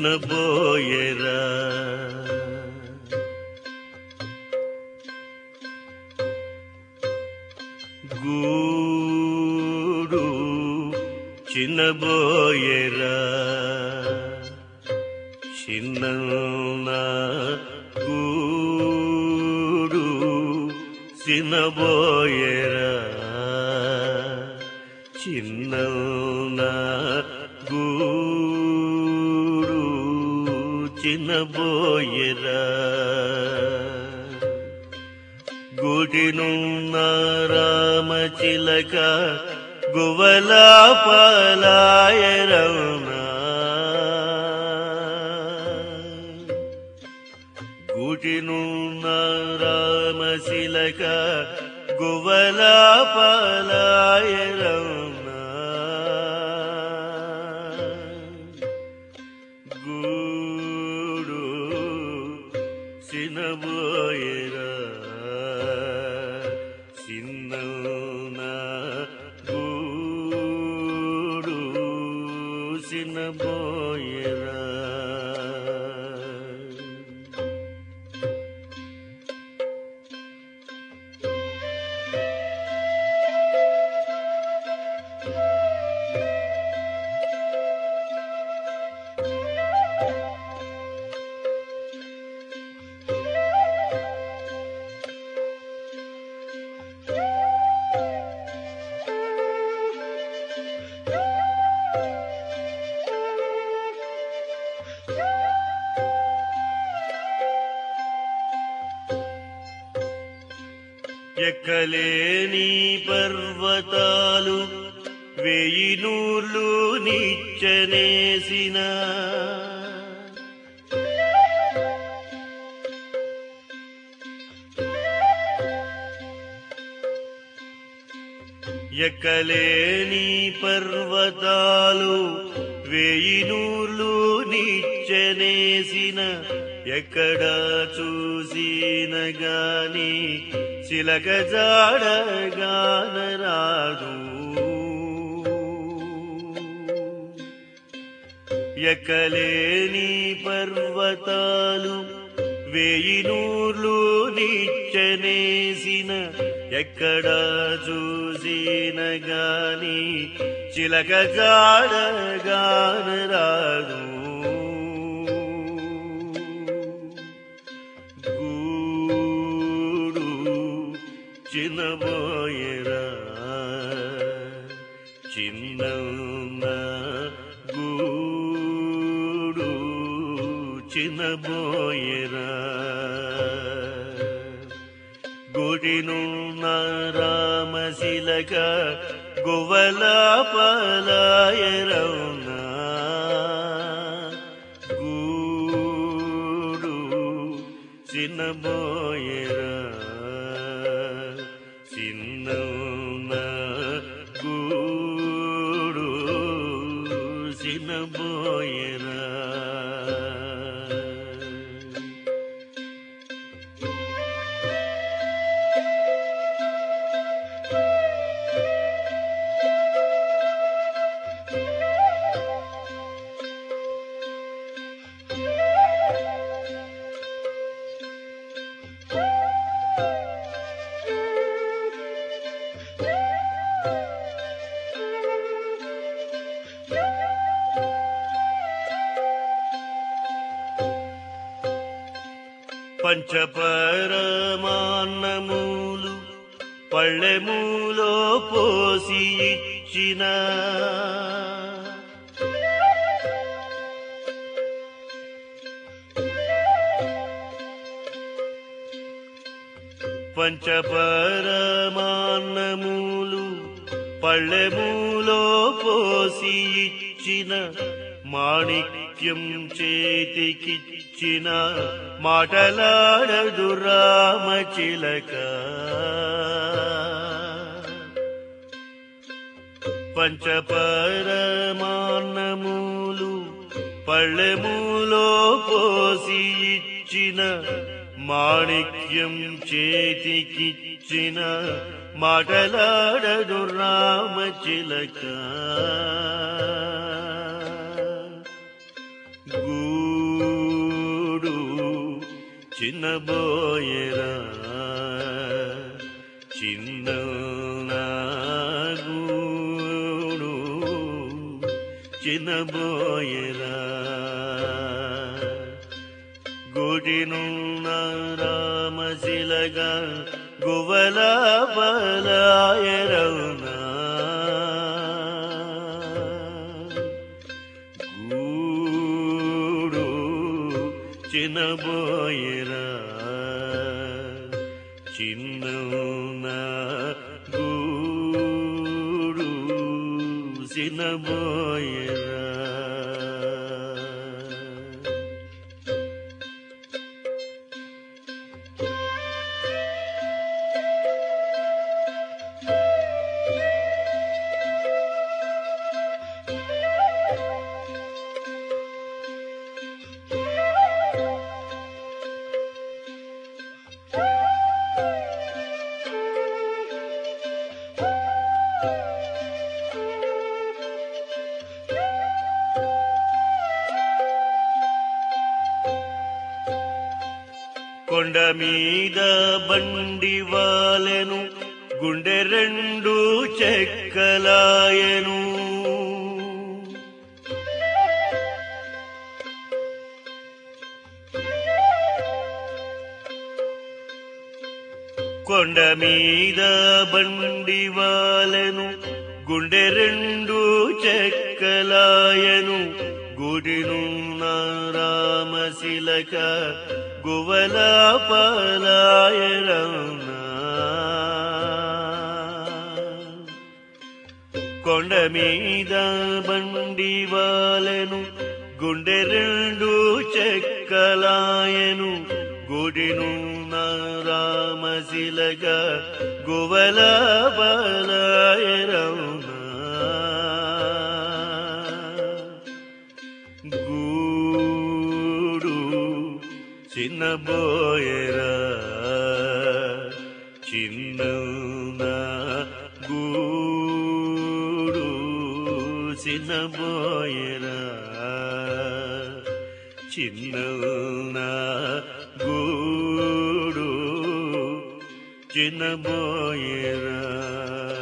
చిన్నబోయరా గూడు చిన్నబోయరా చిన్న గూడు చిన్నబోయరా చిన్న గూడు చిన్నబోయరా గుడినున్న రామచిలక గువలా పలాయరవునా గుడినున్న రామశిలక గువలా పలాయరవునా గూడు సినబోయరా సిన్న గూడు సినబోయరా ఎక్కలేని పర్వతాలు వెయ్యి నూర్లు నిచ్చనేసిన ఎక్కలేని పర్వతాలు వెయ్యి నూర్లు నిచ్చనేసిన ఎక్కడ చూసిన గాని చిలక జాడగానరాదు ఎక్కలేని పర్వతాలు వెయ్యి నూర్లు నిచ్చనేసిన ఎక్కడ చూసిన గాని చిలక జాడగానరాదు గూడు చిన్నబోయరా చిన్న గూడు చిన్నబోయరా గుడిను రామశిలక గువల పలాయరవునా గూడు చిన్నబోయరా చిన్న గూడు చిన్నబోయరా పంచపరమాన్నములు పళ్ళెములో పోసి ఇచ్చిన పంచపరమాన్నములు పళ్ళెములో పోసి ఇచ్చిన మాణిక్యం చేతికిచ్చిన మాటలాడదు రామచిలక పంచపరమాన్నములు పళ్ళెములో పోసి ఇచ్చిన మాణిక్యం చేతికిచ్చిన మాటలాడదు రామచిలక గూ చిన్నబోయరా చిన్న గూడు చిన్నబోయరా గుడినున్న రామశిలగా గువల బలాయరవునా గూడు చిన్నబోయరా చిన్న గూడు చిన్నబోయరా కొండ మీద బండి వాలెను గుండె రెండు చెక్కలాయను కొండ మీద బండి వాలెను గుండె రెండు చెక్కలాయను గుడినున్న రామశిలక గువల పలాయరవునా కొండ మీద బండి వాలెను గుండె రెండు చెక్కలాయను గుడినున్న రామశిలగా గువల బలాయరవునా గూడు చిన్నబోయరా చిన్న గూడు చిన్నబోయరా చిన్న గూడు చిన్నబోయరా